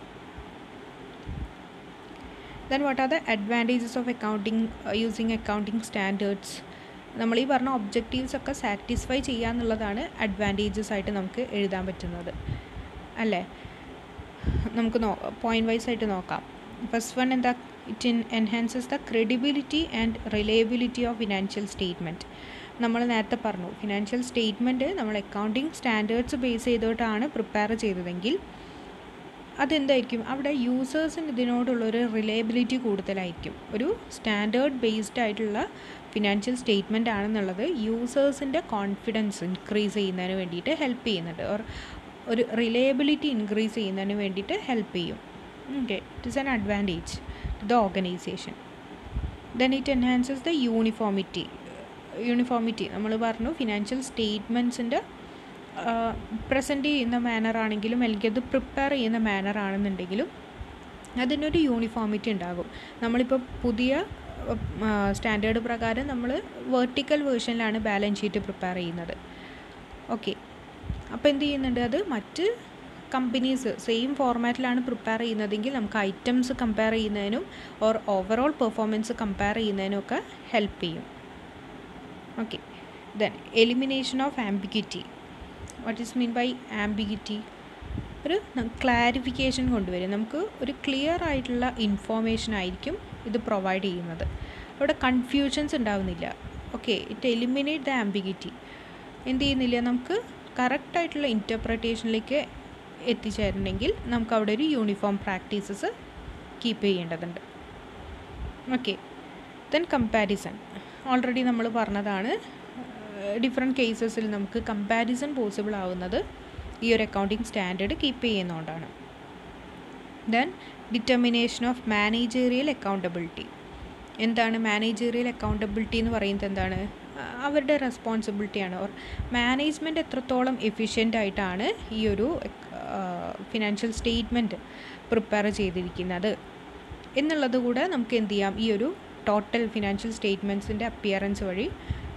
S1: then what are the advantages of accounting using accounting standards നമ്മൾ ഈ പറഞ്ഞ ഒബ്ജക്റ്റീവ്സ് ഒക്കെ സാറ്റിസ്ഫൈ ചെയ്യുക എന്നുള്ളതാണ് അഡ്വാൻറ്റേജസ് ആയിട്ട് നമുക്ക് എഴുതാൻ പറ്റുന്നത് അല്ലേ നമുക്ക് നോ പോയിൻ്റ് വൈസ് ആയിട്ട് നോക്കാം ഫസ്റ്റ് വൺ എന്താ it in enhances the credibility and reliability of financial statement നമ്മൾ നേരത്തെ പറഞ്ഞു ഫിനാൻഷ്യൽ സ്റ്റേറ്റ്മെൻറ്റ് നമ്മൾ അക്കൗണ്ടിങ് സ്റ്റാൻഡേർഡ്സ് ബേസ് ചെയ്തിട്ടാണ് പ്രിപ്പയർ ചെയ്തതെങ്കിൽ അതെന്തായിരിക്കും അവിടെ യൂസേഴ്സിന് ഇതിനോടുള്ളൊരു റിലയബിലിറ്റി കൂടുതലായിരിക്കും ഒരു സ്റ്റാൻഡേർഡ് ബേസ്ഡ് ആയിട്ടുള്ള ഫിനാൻഷ്യൽ സ്റ്റേറ്റ്മെൻ്റ് ആണെന്നുള്ളത് യൂസേഴ്സിൻ്റെ കോൺഫിഡൻസ് ഇൻക്രീസ് ചെയ്യുന്നതിന് വേണ്ടിയിട്ട് ഹെൽപ്പ് ചെയ്യുന്നുണ്ട് ഓർ ഒരു റിലയബിലിറ്റി ഇൻക്രീസ് ചെയ്യുന്നതിന് വേണ്ടിയിട്ട് ഹെൽപ്പ് ചെയ്യും okay it is an advantage to the organisation then it enhances the uniformity uniformity നമ്മൾ പറഞ്ഞു ഫിനാൻഷ്യൽ സ്റ്റേറ്റ്മെൻറ്റ്സിൻ്റെ പ്രസൻറ്റ് ചെയ്യുന്ന മാനർ ആണെങ്കിലും അല്ലെങ്കിൽ അത് പ്രിപ്പയർ ചെയ്യുന്ന മാനർ ആണെന്നുണ്ടെങ്കിലും അതിനൊരു യൂണിഫോമിറ്റി ഉണ്ടാകും നമ്മളിപ്പോൾ പുതിയ സ്റ്റാൻഡേർഡ് പ്രകാരം നമ്മൾ വെർട്ടിക്കൽ വേർഷനിലാണ് ബാലൻസ് ഷീറ്റ് പ്രിപ്പയർ ചെയ്യുന്നത് ഓക്കെ അപ്പോൾ എന്ത് ചെയ്യുന്നുണ്ട് അത് മറ്റ് കമ്പനീസ് സെയിം ഫോർമാറ്റിലാണ് പ്രിപ്പയർ ചെയ്യുന്നതെങ്കിൽ നമുക്ക് ഐറ്റംസ് കമ്പയർ ചെയ്യുന്നതിനും ഓർ ഓവറോൾ പെർഫോമൻസ് കമ്പയർ ചെയ്യുന്നതിനും ഒക്കെ ഹെൽപ്പ് ചെയ്യും okay then elimination of ambiguity what is mean by ambiguity ഒരു ക്ലാരിഫിക്കേഷൻ കൊണ്ടുവരും നമുക്ക് ഒരു ക്ലിയർ ആയിട്ടുള്ള ഇൻഫോർമേഷൻ ആയിരിക്കും ഇത് പ്രൊവൈഡ് ചെയ്യുന്നത് അവിടെ കൺഫ്യൂഷൻസ് ഉണ്ടാവുന്നില്ല okay it eliminate the ambiguity എന്ത് ചെയ്യുന്നില്ല നമുക്ക് കറക്റ്റായിട്ടുള്ള ഇൻറ്റർപ്രിട്ടേഷനിലേക്ക് എത്തിച്ചേരണമെങ്കിൽ നമുക്ക് അവിടെ ഒരു യൂണിഫോം പ്രാക്ടീസസ് കീപ്പ് ചെയ്യേണ്ടതുണ്ട് ഓക്കെ ദെൻ കമ്പാരിസൺ ഓൾറെഡി നമ്മൾ പറഞ്ഞതാണ് ഡിഫറെൻറ്റ് കേസസിൽ നമുക്ക് കമ്പാരിസൺ പോസിബിൾ ആവുന്നത് ഈ ഒരു അക്കൗണ്ടിങ് സ്റ്റാൻഡേർഡ് കീപ്പ് ചെയ്യുന്നതുകൊണ്ടാണ് then determination of managerial accountability എന്താണ് മാനേജേറിയൽ അക്കൗണ്ടബിലിറ്റി എന്ന് പറയുന്നത് എന്താണ് അവരുടെ റെസ്പോൺസിബിലിറ്റിയാണ് ഓർ മാനേജ്മെൻറ്റ് എത്രത്തോളം എഫിഷ്യൻ്റ് ആയിട്ടാണ് ഈ ഒരു ഫിനാൻഷ്യൽ സ്റ്റേറ്റ്മെൻറ്റ് പ്രിപ്പയർ ചെയ്തിരിക്കുന്നത് എന്നുള്ളത് കൂടെ നമുക്ക് എന്ത് ചെയ്യാം ഈ ഒരു ടോട്ടൽ ഫിനാൻഷ്യൽ സ്റ്റേറ്റ്മെൻറ്റ്സിൻ്റെ അപ്പിയറൻസ് വഴി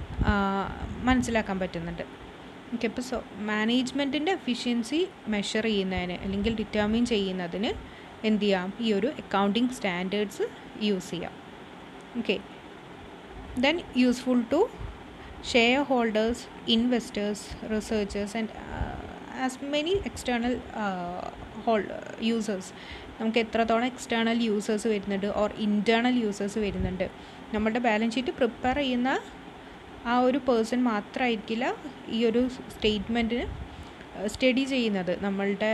S1: മനസ്സിലാക്കാൻ പറ്റുന്നുണ്ട് ഓക്കെ അപ്പോൾ സോ മാനേജ്മെൻറ്റിൻ്റെ എഫിഷ്യൻസി മെഷർ ചെയ്യുന്നതിന് അല്ലെങ്കിൽ ഡിറ്റർമിൻ ചെയ്യുന്നതിന് എന്ത് ചെയ്യാം ഈ ഒരു അക്കൗണ്ടിങ് സ്റ്റാൻഡേർഡ്സ് യൂസ് ചെയ്യാം okay then useful to share holders investors researchers and as many external whole users നമുക്ക് എത്രത്തോളം എക്സ്റ്റേണൽ യൂസേഴ്സ് വരുന്നുണ്ട് ഓർ ഇൻറ്റേർണൽ യൂസേഴ്സ് വരുന്നുണ്ട് നമ്മുടെ ബാലൻസ് ഷീറ്റ് പ്രിപ്പയർ ചെയ്യുന്ന ആ ഒരു പേഴ്സൺ മാത്രമായിരിക്കില്ല ഈ ഒരു സ്റ്റേറ്റ്മെൻറ്റിന് സ്റ്റഡി ചെയ്യുന്നത് നമ്മളുടെ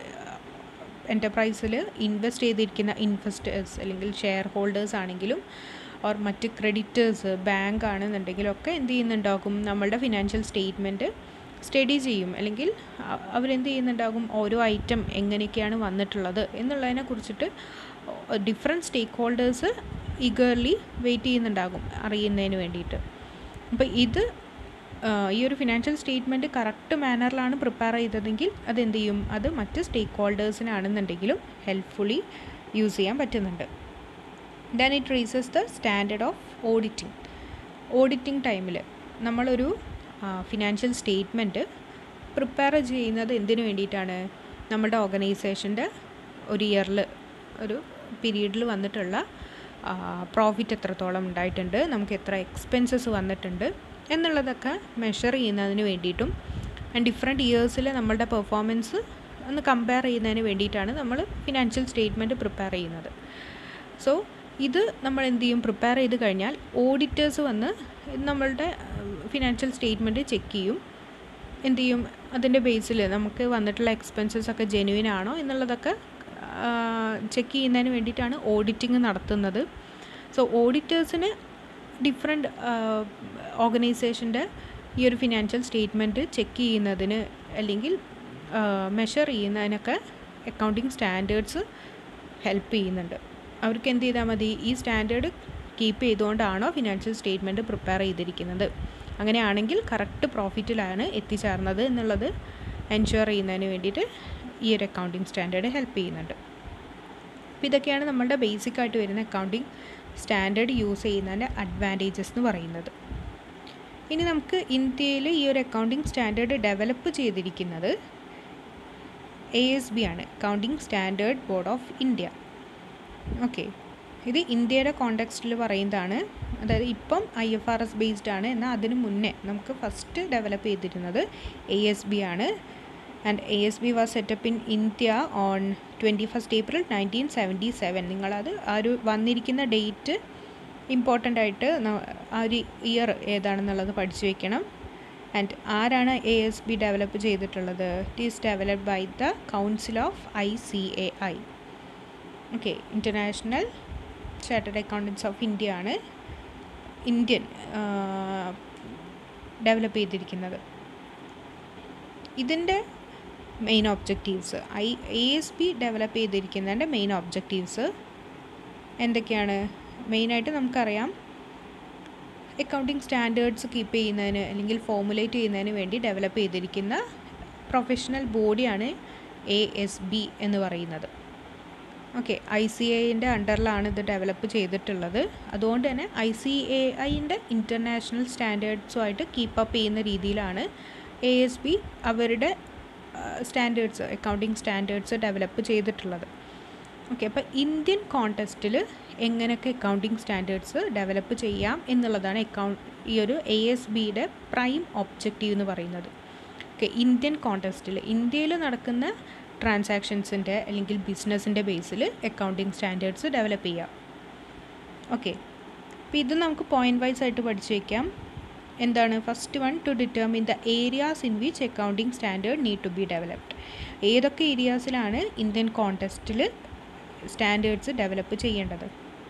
S1: എൻ്റർപ്രൈസിൽ ഇൻവെസ്റ്റ് ചെയ്തിരിക്കുന്ന ഇൻവെസ്റ്റേഴ്സ് അല്ലെങ്കിൽ ഷെയർ ഹോൾഡേഴ്സ് ആണെങ്കിലും ഓർ മറ്റ് ക്രെഡിറ്റേഴ്സ് ബാങ്ക് ആണെന്നുണ്ടെങ്കിലൊക്കെ എന്ത് ചെയ്യുന്നുണ്ടാകും നമ്മളുടെ ഫിനാൻഷ്യൽ സ്റ്റേറ്റ്മെൻറ്റ് സ്റ്റഡി ചെയ്യും അല്ലെങ്കിൽ അവരെന്ത് ചെയ്യുന്നുണ്ടാകും ഓരോ ഐറ്റം എങ്ങനെയൊക്കെയാണ് വന്നിട്ടുള്ളത് എന്നുള്ളതിനെ കുറിച്ചിട്ട് different stake holders eagerly wait ചെയ്യുന്നുണ്ടാകും അറിയുന്നതിന് വേണ്ടിയിട്ട് അപ്പോൾ ഇത് ഈ ഒരു ഫിനാൻഷ്യൽ സ്റ്റേറ്റ്മെൻറ്റ് കറക്റ്റ് മാനറിലാണ് പ്രിപ്പയർ ചെയ്തതെങ്കിൽ അതെന്ത് ചെയ്യും അത് മറ്റ് സ്റ്റേക്ക് ഹോൾഡേഴ്സിനാണെന്നുണ്ടെങ്കിലും ഹെൽപ്ഫുള്ളി യൂസ് ചെയ്യാൻ പറ്റുന്നുണ്ട് then it raises the standard of auditing auditing ടൈമിൽ നമ്മളൊരു ഫിനാൻഷ്യൽ സ്റ്റേറ്റ്മെൻറ്റ് പ്രിപ്പയർ ചെയ്യുന്നത് എന്തിനു വേണ്ടിയിട്ടാണ് നമ്മുടെ ഓർഗനൈസേഷൻ്റെ ഒരു ഇയറിൽ ഒരു പീരീഡിൽ വന്നിട്ടുള്ള പ്രോഫിറ്റ് എത്രത്തോളം ഉണ്ടായിട്ടുണ്ട് നമുക്ക് എത്ര എക്സ്പെൻസസ് വന്നിട്ടുണ്ട് എന്നുള്ളതൊക്കെ മെഷർ ചെയ്യുന്നതിന് വേണ്ടിയിട്ടും ആൻഡ് ഡിഫറെൻറ്റ് ഇയേഴ്സിൽ നമ്മളുടെ പെർഫോമൻസ് ഒന്ന് കമ്പയർ ചെയ്യുന്നതിന് വേണ്ടിയിട്ടാണ് നമ്മൾ ഫിനാൻഷ്യൽ സ്റ്റേറ്റ്മെൻറ്റ് പ്രിപ്പയർ ചെയ്യുന്നത് സോ ഇത് നമ്മൾ എന്ത് ചെയ്യും പ്രിപ്പയർ ചെയ്ത് കഴിഞ്ഞാൽ ഓഡിറ്റേഴ്സ് വന്ന് നമ്മളുടെ ഫിനാൻഷ്യൽ സ്റ്റേറ്റ്മെൻറ്റ് ചെക്ക് ചെയ്യും എന്ത് ചെയ്യും അതിൻ്റെ ബേസിൽ നമുക്ക് വന്നിട്ടുള്ള എക്സ്പെൻസസ് ഒക്കെ ജെനുവിൻ ആണോ എന്നുള്ളതൊക്കെ ചെക്ക് ചെയ്യുന്നതിന് വേണ്ടിയിട്ടാണ് ഓഡിറ്റിംഗ് നടത്തുന്നത് സോ ഓഡിറ്റേഴ്സിന് ഡിഫറെൻറ്റ് ഓർഗനൈസേഷൻ്റെ ഈ ഒരു ഫിനാൻഷ്യൽ സ്റ്റേറ്റ്മെൻറ്റ് ചെക്ക് ചെയ്യുന്നതിന് അല്ലെങ്കിൽ മെഷർ ചെയ്യുന്നതിനൊക്കെ അക്കൗണ്ടിങ് സ്റ്റാൻഡേർഡ്സ് ഹെൽപ്പ് ചെയ്യുന്നുണ്ട് അവർക്ക് എന്ത് ചെയ്താൽ മതി ഈ സ്റ്റാൻഡേർഡ് കീപ്പ് ചെയ്തുകൊണ്ടാണോ ഫിനാൻഷ്യൽ സ്റ്റേറ്റ്മെൻറ്റ് പ്രിപ്പയർ ചെയ്തിരിക്കുന്നത് അങ്ങനെയാണെങ്കിൽ കറക്റ്റ് പ്രോഫിറ്റിലാണ് എത്തിച്ചേർന്നത് എന്നുള്ളത് എൻഷുർ ചെയ്യുന്നതിന് വേണ്ടിയിട്ട് ഈ ഒരു അക്കൗണ്ടിങ് സ്റ്റാൻഡേർഡ് ഹെൽപ്പ് ചെയ്യുന്നുണ്ട് അപ്പോൾ ഇതൊക്കെയാണ് നമ്മളുടെ ബേസിക് ആയിട്ട് വരുന്ന അക്കൗണ്ടിങ് സ്റ്റാൻഡേർഡ് യൂസ് ചെയ്യുന്നതിൻ്റെ അഡ്വാൻറ്റേജസ് എന്ന് പറയുന്നത് ഇനി നമുക്ക് ഇന്ത്യയിൽ ഈ ഒരു അക്കൗണ്ടിങ് സ്റ്റാൻഡേർഡ് ഡെവലപ്പ് ചെയ്തിരിക്കുന്നത് എ എസ് ബി ആണ് accounting standard board of India okay ഇത് ഇന്ത്യയുടെ കോണ്ടെക്സ്റ്റിൽ പറയുന്നതാണ് അതായത് ഇപ്പം I F R S based ആണ് എന്നാൽ അതിന് മുന്നേ നമുക്ക് ഫസ്റ്റ് ഡെവലപ്പ് ചെയ്തിരുന്നത് എ എസ് ബി ആണ് and A S B was set up in India on twenty first April nineteen seventy seven നിങ്ങളത് ആ ഒരു വന്നിരിക്കുന്ന ഡേറ്റ് ഇമ്പോർട്ടൻ്റ് ആയിട്ട് ആ ഒരു ഇയർ ഏതാണെന്നുള്ളത് പഠിച്ചു വെക്കണം ആൻഡ് ആരാണ് എ എസ് ബി ഡെവലപ്പ് ചെയ്തിട്ടുള്ളത് it is developed by the council of I C A I okay international chartered accountants of India ആണ് ഇന്ത്യൻ ഡെവലപ്പ് ചെയ്തിരിക്കുന്നത് ഇതിൻ്റെ main objectives I A S B develop ചെയ്തിരിക്കുന്നതിൻ്റെ main objectives എന്തൊക്കെയാണ് മെയിനായിട്ട് നമുക്കറിയാം accounting standards keep ചെയ്യുന്നതിന് അല്ലെങ്കിൽ formulate ചെയ്യുന്നതിന് വേണ്ടി ഡെവലപ്പ് ചെയ്തിരിക്കുന്ന പ്രൊഫഷണൽ ബോഡിയാണ് എ എസ് ബി എന്ന് പറയുന്നത് ഓക്കെ ഐ സി ഐൻ്റെ അണ്ടറിലാണ് ഇത് ഡെവലപ്പ് ചെയ്തിട്ടുള്ളത് അതുകൊണ്ട് തന്നെ ഐ സി എ ഐൻ്റെ ഇൻ്റർനാഷണൽ സ്റ്റാൻഡേർഡ്സുമായിട്ട് കീപ്പ് അപ്പ് ചെയ്യുന്ന രീതിയിലാണ് എ എസ് ബി അവരുടെ സ്റ്റാൻഡേർഡ്സ് അക്കൗണ്ടിങ് സ്റ്റാൻഡേർഡ്സ് ഡെവലപ്പ് ചെയ്തിട്ടുള്ളത് ഓക്കെ അപ്പോൾ ഇന്ത്യൻ കോൺടെസ്റ്റിൽ എങ്ങനെയൊക്കെ അക്കൗണ്ടിങ് സ്റ്റാൻഡേർഡ്സ് ഡെവലപ്പ് ചെയ്യാം എന്നുള്ളതാണ് അക്കൗണ്ട് ഈ ഒരു എ എസ് ബിയുടെ പ്രൈം ഒബ്ജക്റ്റീവ് എന്ന് പറയുന്നത് ഓക്കെ ഇന്ത്യൻ കോൺടെസ്റ്റിൽ ഇന്ത്യയിൽ നടക്കുന്ന ട്രാൻസാക്ഷൻസിൻ്റെ അല്ലെങ്കിൽ ബിസിനസ്സിൻ്റെ ബേസിൽ അക്കൗണ്ടിങ് സ്റ്റാൻഡേർഡ്സ് ഡെവലപ്പ് ചെയ്യാം ഓക്കെ അപ്പോൾ ഇത് നമുക്ക് പോയിൻ്റ് വൈസ് ആയിട്ട് പഠിച്ചു വയ്ക്കാം എന്താണ് first one to determine the areas in which accounting standard need to be developed ഏതൊക്കെ ഏരിയാസിലാണ് ഇന്ത്യൻ കോൺടെസ്റ്റിൽ സ്റ്റാൻഡേർഡ്സ് ഡെവലപ്പ് ചെയ്യേണ്ടത്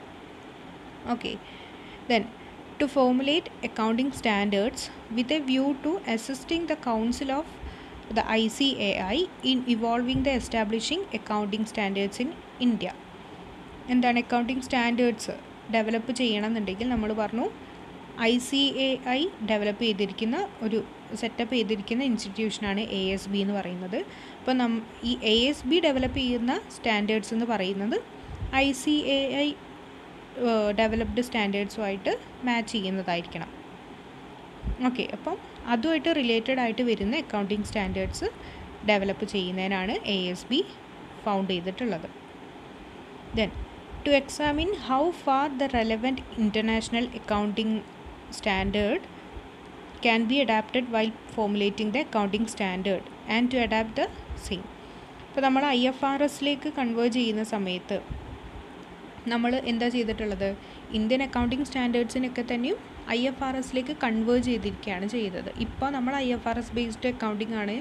S1: okay then to formulate accounting standards with a view to assisting the council of the ICAI in evolving the establishing accounting standards in India എന്താണ് accounting standards develop ചെയ്യണമെന്നുണ്ടെങ്കിൽ നമ്മൾ പറഞ്ഞു I C A I develop ചെയ്തിരിക്കുന്ന ഒരു setup ചെയ്തിരിക്കുന്ന ഇൻസ്റ്റിറ്റ്യൂഷനാണ് A S B എന്ന് പറയുന്നത് അപ്പോൾ നം ഈ എ എസ് ബി ഡെവലപ്പ് ചെയ്യുന്ന സ്റ്റാൻഡേർഡ്സ് എന്ന് പറയുന്നത് I C A I developed സ്റ്റാൻഡേർഡ്സുമായിട്ട് മാച്ച് ചെയ്യുന്നതായിരിക്കണം ഓക്കെ അപ്പം അതുമായിട്ട് റിലേറ്റഡ് ആയിട്ട് വരുന്ന അക്കൗണ്ടിങ് സ്റ്റാൻഡേർഡ്സ് ഡെവലപ്പ് ചെയ്യുന്നതിനാണ് എ എസ് ബി ഫൗണ്ട് ചെയ്തിട്ടുള്ളത് then to examine how far the relevant international accounting standard can be adapted while formulating the accounting standard and to adapt the same ഇപ്പോൾ നമ്മൾ I F R എസിലേക്ക് convert ചെയ്യുന്ന സമയത്ത് നമ്മൾ എന്താ ചെയ്തിട്ടുള്ളത് Indian accounting സ്റ്റാൻഡേർഡ്സിനൊക്കെ തന്നെയും ഐ എഫ് ആർ എസിലേക്ക് കൺവേർട്ട് ചെയ്തിരിക്കുകയാണ് ചെയ്തത് ഇപ്പോൾ നമ്മൾ I F R S based accounting ആണ്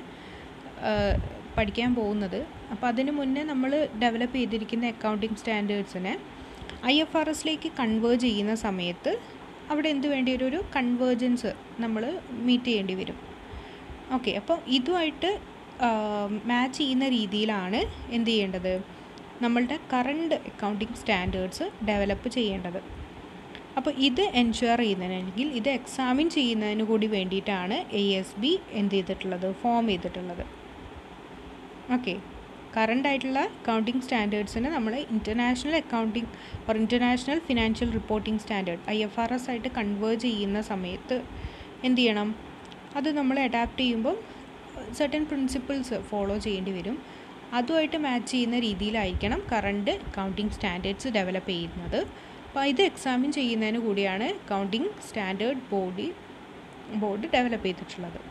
S1: പഠിക്കാൻ പോകുന്നത് അപ്പോൾ അതിന് മുന്നേ നമ്മൾ ഡെവലപ്പ് ചെയ്തിരിക്കുന്ന അക്കൗണ്ടിങ് സ്റ്റാൻഡേർഡ്സിനെ ഐ എഫ് ആർ എസിലേക്ക് കൺവേർട്ട് ചെയ്യുന്ന സമയത്ത് അവിടെ എന്ത് വേണ്ടി വരും ഒരു കൺവേർജൻസ് നമ്മൾ മീറ്റ് ചെയ്യേണ്ടി വരും ഓക്കെ അപ്പോൾ ഇതുമായിട്ട് മാച്ച് ചെയ്യുന്ന രീതിയിലാണ് എന്ത് ചെയ്യേണ്ടത് നമ്മളുടെ കറണ്ട് അക്കൗണ്ടിങ് സ്റ്റാൻഡേർഡ്സ് ഡെവലപ്പ് ചെയ്യേണ്ടത് അപ്പോൾ ഇത് എൻഷുർ ചെയ്യുന്നതിന് അല്ലെങ്കിൽ ഇത് എക്സാമിൻ ചെയ്യുന്നതിന് കൂടി വേണ്ടിയിട്ടാണ് എ എസ് ബി എന്ത് ചെയ്തിട്ടുള്ളത് ഫോം ചെയ്തിട്ടുള്ളത് ഓക്കെ കറണ്ട് ആയിട്ടുള്ള അക്കൗണ്ടിങ് സ്റ്റാൻഡേർഡ്സിന് നമ്മൾ international accounting or international financial reporting standard I F R S ആയിട്ട് കൺവേർട്ട് ചെയ്യുന്ന സമയത്ത് എന്ത് ചെയ്യണം അത് നമ്മൾ അഡാപ്റ്റ് ചെയ്യുമ്പം സർട്ടൻ പ്രിൻസിപ്പിൾസ് ഫോളോ ചെയ്യേണ്ടി വരും അതുമായിട്ട് മാച്ച് ചെയ്യുന്ന രീതിയിലായിരിക്കണം കറണ്ട് അക്കൗണ്ടിങ് സ്റ്റാൻഡേർഡ്സ് ഡെവലപ്പ് ചെയ്യുന്നത് അപ്പോൾ ഇത് എക്സാമിൻ ചെയ്യുന്നതിന് കൂടിയാണ് accounting standard body board develop ചെയ്തിട്ടുള്ളത്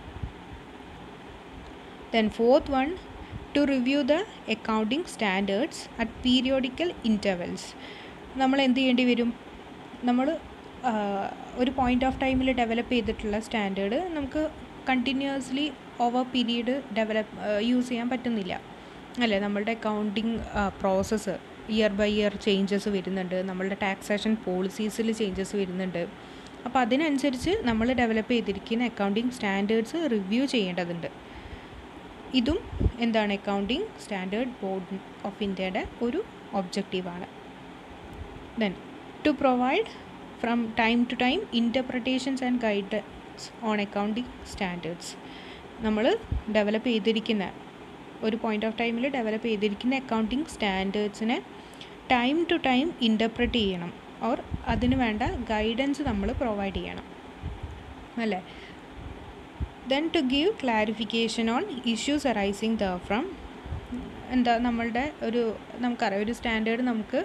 S1: then fourth one to review the accounting standards at periodical intervals നമ്മൾ എന്ത് ചെയ്യേണ്ടി വരും നമ്മൾ ഒരു പോയിൻ്റ് ഓഫ് ടൈമിൽ ഡെവലപ്പ് ചെയ്തിട്ടുള്ള സ്റ്റാൻഡേർഡ് നമുക്ക് continuously over period develop use ചെയ്യാൻ പറ്റുന്നില്ല അല്ലേ നമ്മളുടെ accounting process year by year changes വരുന്നുണ്ട് നമ്മളുടെ ടാക്സേഷൻ പോളിസീസിൽ ചേഞ്ചസ് വരുന്നുണ്ട് അപ്പോൾ അതിനനുസരിച്ച് നമ്മൾ ഡെവലപ്പ് ചെയ്തിരിക്കുന്ന അക്കൗണ്ടിങ് സ്റ്റാൻഡേർഡ്സ് റിവ്യൂ ചെയ്യേണ്ടതുണ്ട് ഇതും എന്താണ് അക്കൗണ്ടിങ് സ്റ്റാൻഡേർഡ് ബോർഡ് ഓഫ് ഇന്ത്യയുടെ ഒരു ഒബ്ജക്റ്റീവാണ് then to provide from time to time interpretations and guidance on accounting standards നമ്മൾ ഡെവലപ്പ് ചെയ്തിരിക്കുന്ന ഒരു പോയിൻ്റ് ഓഫ് ടൈമിൽ ഡെവലപ്പ് ചെയ്തിരിക്കുന്ന അക്കൗണ്ടിങ് സ്റ്റാൻഡേർഡ്സിനെ ടൈം ടു ടൈം ഇൻ്റർപ്രറ്റ് ചെയ്യണം ഓർ അതിന് വേണ്ട ഗൈഡൻസ് നമ്മൾ പ്രൊവൈഡ് ചെയ്യണം അല്ലേ then to give clarification on issues arising the from എന്താ നമ്മളുടെ ഒരു നമുക്കറിയാം ഒരു സ്റ്റാൻഡേർഡ് നമുക്ക്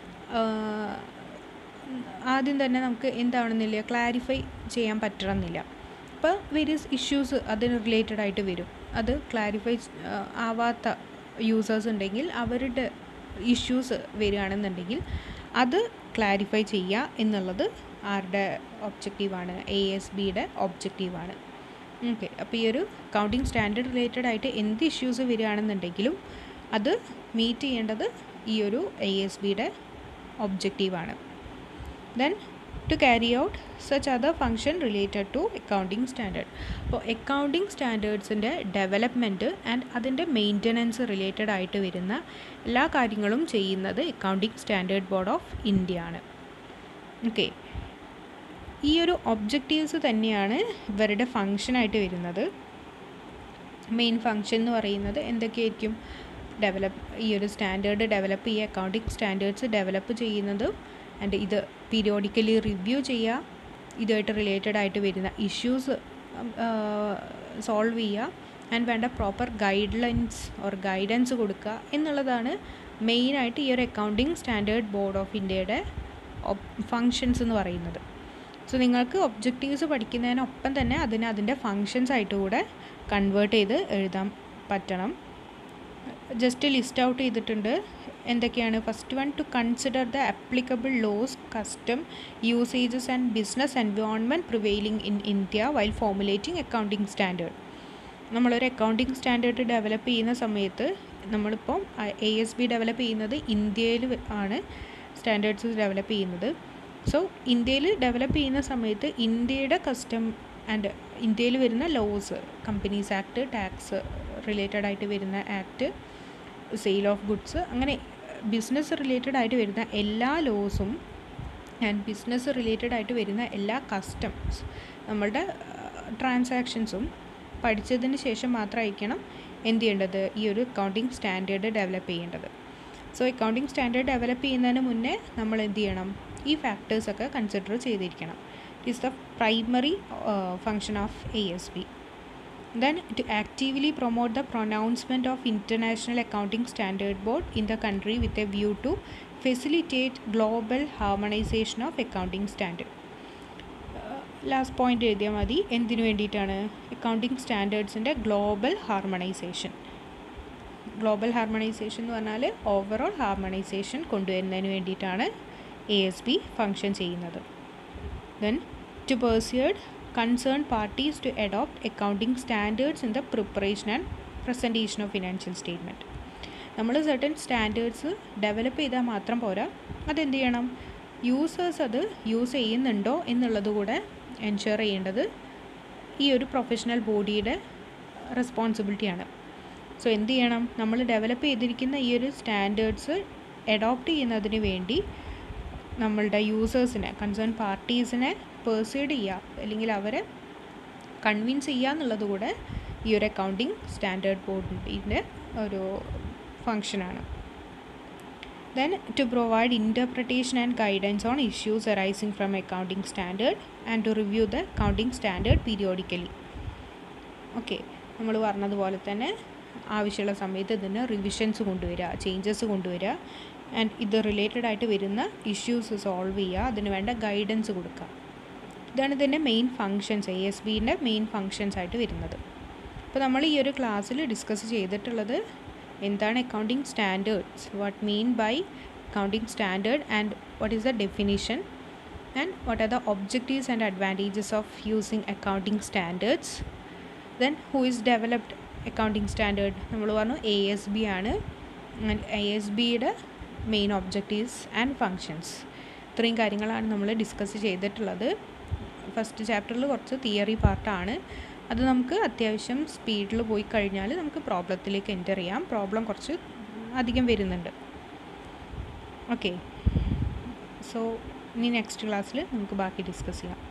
S1: ആദ്യം തന്നെ നമുക്ക് എന്താണെന്നില്ല ക്ലാരിഫൈ ചെയ്യാൻ പറ്റണമെന്നില്ല അപ്പോൾ വേരിയസ് ഇഷ്യൂസ് അതിന് റിലേറ്റഡ് ആയിട്ട് വരും അത് ക്ലാരിഫൈ ആവാത്ത യൂസേഴ്സ് ഉണ്ടെങ്കിൽ അവരുടെ ഇഷ്യൂസ് വരികയാണെന്നുണ്ടെങ്കിൽ അത് ക്ലാരിഫൈ ചെയ്യുക എന്നുള്ളത് ആരുടെ ഒബ്ജക്റ്റീവാണ് എ എസ് ബിയുടെ ഒബ്ജക്റ്റീവാണ് ഓക്കെ അപ്പോൾ ഈ ഒരു അക്കൗണ്ടിങ് സ്റ്റാൻഡേർഡ് റിലേറ്റഡ് ആയിട്ട് എന്ത് ഇഷ്യൂസ് വരികയാണെന്നുണ്ടെങ്കിലും അത് മീറ്റ് ചെയ്യേണ്ടത് ഈ ഒരു എ എസ് ബിയുടെ ഒബ്ജക്റ്റീവാണ് then to carry out such other function related to accounting standard അപ്പോൾ അക്കൗണ്ടിങ് സ്റ്റാൻഡേർഡ്സിൻ്റെ ഡെവലപ്മെൻറ്റ് ആൻഡ് അതിൻ്റെ മെയിൻ്റനൻസ് റിലേറ്റഡ് ആയിട്ട് വരുന്ന എല്ലാ കാര്യങ്ങളും ചെയ്യുന്നത് accounting standard board of India ആണ് ഓക്കെ ഈ ഒരു ഒബ്ജക്റ്റീവ്സ് തന്നെയാണ് ഇവരുടെ ഫങ്ഷനായിട്ട് വരുന്നത് മെയിൻ ഫങ്ഷൻ എന്ന് പറയുന്നത് എന്തൊക്കെയായിരിക്കും ഡെവലപ്പ് ഈ ഒരു സ്റ്റാൻഡേർഡ് ഡെവലപ്പ് ചെയ്യുക അക്കൗണ്ടിങ് സ്റ്റാൻഡേർഡ്സ് ഡെവലപ്പ് ചെയ്യുന്നത് ആൻഡ് ഇത് പീരിയോഡിക്കലി റിവ്യൂ ചെയ്യുക ഇതുമായിട്ട് റിലേറ്റഡ് ആയിട്ട് വരുന്ന ഇഷ്യൂസ് സോൾവ് ചെയ്യുക ആൻഡ് വേണ്ട proper guide lines or guidance കൊടുക്കുക എന്നുള്ളതാണ് മെയിനായിട്ട് ഈ ഒരു അക്കൗണ്ടിങ് സ്റ്റാൻഡേർഡ് ബോർഡ് ഓഫ് ഇന്ത്യയുടെ ഫങ്ഷൻസ് എന്ന് പറയുന്നത് സോ നിങ്ങൾക്ക് ഒബ്ജക്റ്റീവ്സ് പഠിക്കുന്നതിനൊപ്പം തന്നെ അതിന് അതിൻ്റെ ഫങ്ഷൻസ് ആയിട്ട് കൂടെ കൺവേർട്ട് ചെയ്ത് എഴുതാൻ പറ്റണം ജസ്റ്റ് ലിസ്റ്റ് ഔട്ട് ചെയ്തിട്ടുണ്ട് എന്തൊക്കെയാണ് first one to consider the applicable laws custom usages and business environment prevailing in India while formulating accounting standard നമ്മളൊരു അക്കൗണ്ടിങ് സ്റ്റാൻഡേർഡ് ഡെവലപ്പ് ചെയ്യുന്ന സമയത്ത് നമ്മളിപ്പം എ എസ് ബി ഡെവലപ്പ് ചെയ്യുന്നത് ഇന്ത്യയിൽ ആണ് സ്റ്റാൻഡേർഡ്സ് ഡെവലപ്പ് ചെയ്യുന്നത് സോ ഇന്ത്യയിൽ ഡെവലപ്പ് ചെയ്യുന്ന സമയത്ത് ഇന്ത്യയുടെ കസ്റ്റം ആൻഡ് ഇന്ത്യയിൽ വരുന്ന laws companies act tax related ആയിട്ട് വരുന്ന ആക്ട് സെയിൽ ഓഫ് ഗുഡ്സ് അങ്ങനെ ബിസിനസ് റിലേറ്റഡ് ആയിട്ട് വരുന്ന എല്ലാ ലോസും ആൻഡ് ബിസിനസ് റിലേറ്റഡ് ആയിട്ട് വരുന്ന എല്ലാ കസ്റ്റംസ് നമ്മളുടെ ട്രാൻസാക്ഷൻസും പഠിച്ചതിന് ശേഷം മാത്രമായിരിക്കണം എന്ത് ചെയ്യേണ്ടത് ഈ ഒരു അക്കൗണ്ടിങ് സ്റ്റാൻഡേർഡ് ഡെവലപ്പ് ചെയ്യേണ്ടത് സോ അക്കൗണ്ടിങ് സ്റ്റാൻഡേർഡ് ഡെവലപ്പ് ചെയ്യുന്നതിന് മുന്നേ നമ്മൾ എന്ത് ചെയ്യണം ഈ ഫാക്ടേഴ്സൊക്കെ കൺസിഡർ ചെയ്തിരിക്കണം it is the primary function of A S B then to actively promote the pronouncement of international accounting standard board in the country with a view to facilitate global harmonization of accounting standard last point എഴുതിയാൽ മതി എന്തിനു വേണ്ടിയിട്ടാണ് accounting സ്റ്റാൻഡേർഡ്സിൻ്റെ global harmonization global harmonization എന്ന് പറഞ്ഞാൽ overall harmonization കൊണ്ടുവരുന്നതിന് വേണ്ടിയിട്ടാണ് A S B function ചെയ്യുന്നത് then to persuade concerned parties to adopt accounting standards in the preparation and presentation of financial statement നമ്മൾ സർട്ടൻ സ്റ്റാൻഡേർഡ്സ് ഡെവലപ്പ് ചെയ്താൽ മാത്രം പോരാ അതെന്ത് ചെയ്യണം യൂസേഴ്സ് അത് യൂസ് ചെയ്യുന്നുണ്ടോ എന്നുള്ളത് കൂടെ എൻഷുർ ചെയ്യേണ്ടത് ഈ ഒരു പ്രൊഫഷണൽ ബോഡിയുടെ റെസ്പോൺസിബിലിറ്റിയാണ് സോ എന്ത് ചെയ്യണം നമ്മൾ ഡെവലപ്പ് ചെയ്തിരിക്കുന്ന ഈ ഒരു സ്റ്റാൻഡേർഡ്സ് അഡോപ്റ്റ് ചെയ്യുന്നതിന് വേണ്ടി നമ്മളുടെ യൂസേഴ്സിനെ കൺസേൺ പാർട്ടീസിനെ പേഴ്സീഡ് ചെയ്യുക അല്ലെങ്കിൽ അവരെ കൺവിൻസ് ചെയ്യുക എന്നുള്ളത് കൂടെ ഈ ഒരു അക്കൗണ്ടിങ് സ്റ്റാൻഡേർഡ് ബോർഡിൻ്റെ ഒരു ഫങ്ഷനാണ് then to provide interpretation and guidance on issues arising from accounting standard and to review the accounting standard periodically okay നമ്മൾ പറഞ്ഞതുപോലെ തന്നെ ആവശ്യമുള്ള സമയത്ത് ഇതിന് റിവിഷൻസ് കൊണ്ടുവരിക ചേഞ്ചസ് കൊണ്ടുവരിക ആൻഡ് ഇത് റിലേറ്റഡ് ആയിട്ട് വരുന്ന ഇഷ്യൂസ് സോൾവ് ചെയ്യുക അതിന് വേണ്ട ഗൈഡൻസ് കൊടുക്കുക ഇതാണ് ഇതിൻ്റെ മെയിൻ ഫങ്ഷൻസ് എ എസ് ബിൻ്റെ മെയിൻ ഫങ്ഷൻസ് ആയിട്ട് വരുന്നത് അപ്പോൾ നമ്മൾ ഈ ഒരു ക്ലാസ്സിൽ ഡിസ്കസ് ചെയ്തിട്ടുള്ളത് എന്താണ് accounting standards what mean by accounting standard and what is the definition and what are the objectives and advantages of using accounting standards then who is developed accounting standard നമ്മൾ പറഞ്ഞു എ എസ് ബി ആണ് A S ബിയുടെ main objectives and functions ഇത്രയും കാര്യങ്ങളാണ് നമ്മൾ discuss ചെയ്തിട്ടുള്ളത് first ചാപ്റ്ററിൽ കുറച്ച് തിയറി പാർട്ടാണ് അത് നമുക്ക് അത്യാവശ്യം സ്പീഡിൽ പോയി കഴിഞ്ഞാൽ നമുക്ക് പ്രോബ്ലത്തിലേക്ക് എൻ്റർ ചെയ്യാം പ്രോബ്ലം കുറച്ച് അധികം വരുന്നുണ്ട് ഓക്കെ സോ ഇനി നെക്സ്റ്റ് ക്ലാസ്സിൽ നമുക്ക് ബാക്കി ഡിസ്കസ് ചെയ്യാം